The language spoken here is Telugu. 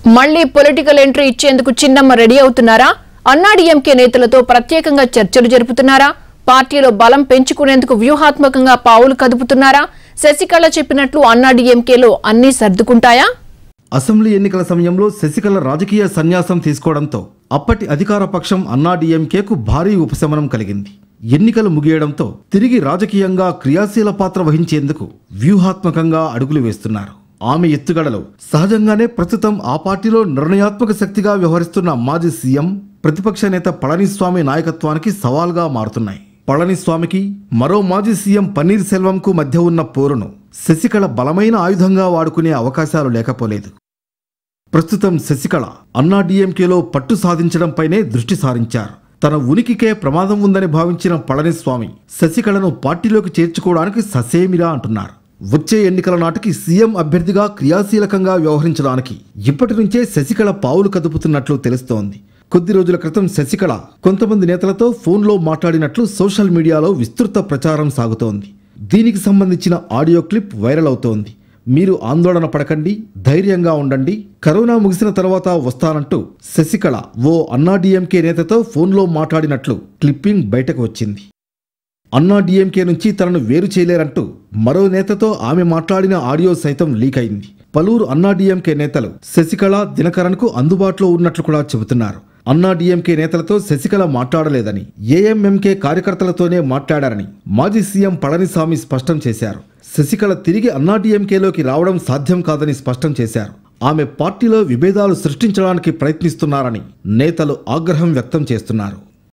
మళ్లీ పొలిటికల్ ఎంట్రీ ఇచ్చేందుకు చిన్నమ్మ రెడీ అవుతున్నారా అన్నాడీఎంకే నేతలతో ప్రత్యేకంగా చర్చలు జరుపుతున్నారా పార్టీలో బలం పెంచుకునేందుకు వ్యూహాత్మకంగా పావులు కదుపుతున్నారా శశికళ చెప్పినట్లు అన్నాడీఎంకేలో అన్నీ సర్దుకుంటాయా అసెంబ్లీ ఎన్నికల సమయంలో శశికళ రాజకీయ సన్యాసం తీసుకోవడంతో అప్పటి అధికార పక్షం అన్నాడీఎంకేకు భారీ ఉపశమనం కలిగింది ఎన్నికలు ముగియడంతో తిరిగి రాజకీయంగా క్రియాశీల పాత్ర వహించేందుకు వ్యూహాత్మకంగా అడుగులు వేస్తున్నారు ఆమె ఎత్తుగడలు సహజంగానే ప్రస్తుతం ఆ పార్టీలో నిర్ణయాత్మక శక్తిగా వ్యవహరిస్తున్న మాజీ సీఎం ప్రతిపక్ష నేత పళనిస్వామి నాయకత్వానికి సవాల్గా మారుతున్నాయి పళనిస్వామికి మరో మాజీ సీఎం పన్నీర్ సెల్వంకు మధ్య ఉన్న పోరును శశికళ బలమైన ఆయుధంగా వాడుకునే అవకాశాలు లేకపోలేదు ప్రస్తుతం శశికళ అన్నా డీఎంకేలో పట్టు సాధించడంపైనే దృష్టి సారించారు తన ఉనికికే ప్రమాదం ఉందని భావించిన పళనిస్వామి శశికళను పార్టీలోకి చేర్చుకోవడానికి ససేమిరా అంటున్నారు వచ్చే ఎన్నికల నాటికి సీఎం అభ్యర్థిగా క్రియాశీలకంగా వ్యవహరించడానికి ఇప్పటి నుంచే శశికళ పావులు కదుపుతున్నట్లు తెలుస్తోంది కొద్ది రోజుల క్రితం శశికళ కొంతమంది నేతలతో ఫోన్లో మాట్లాడినట్లు సోషల్ మీడియాలో విస్తృత ప్రచారం సాగుతోంది దీనికి సంబంధించిన ఆడియో క్లిప్ వైరల్ అవుతోంది మీరు ఆందోళన పడకండి ధైర్యంగా ఉండండి కరోనా ముగిసిన తర్వాత వస్తానంటూ శశికళ ఓ అన్నా డీఎంకే నేతతో ఫోన్లో మాట్లాడినట్లు క్లిప్పింగ్ బయటకు వచ్చింది అన్నా డీఎంకే నుంచి తనను వేరు చేయలేరంటూ మరో నేతతో ఆమె మాట్లాడిన ఆడియో సైతం లీక్ అయింది పలువురు అన్నా డీఎంకే నేతలు శశికళ దినకరన్కు అందుబాటులో ఉన్నట్లు కూడా చెబుతున్నారు అన్నా డీఎంకే నేతలతో శశికళ మాట్లాడలేదని ఏఎంఎంకే కార్యకర్తలతోనే మాట్లాడారని మాజీ సీఎం పళనిస్వామి స్పష్టం చేశారు శశికళ తిరిగి అన్నా డీఎంకేలోకి రావడం సాధ్యం కాదని స్పష్టం చేశారు ఆమె పార్టీలో విభేదాలు సృష్టించడానికి ప్రయత్నిస్తున్నారని నేతలు ఆగ్రహం వ్యక్తం చేస్తున్నారు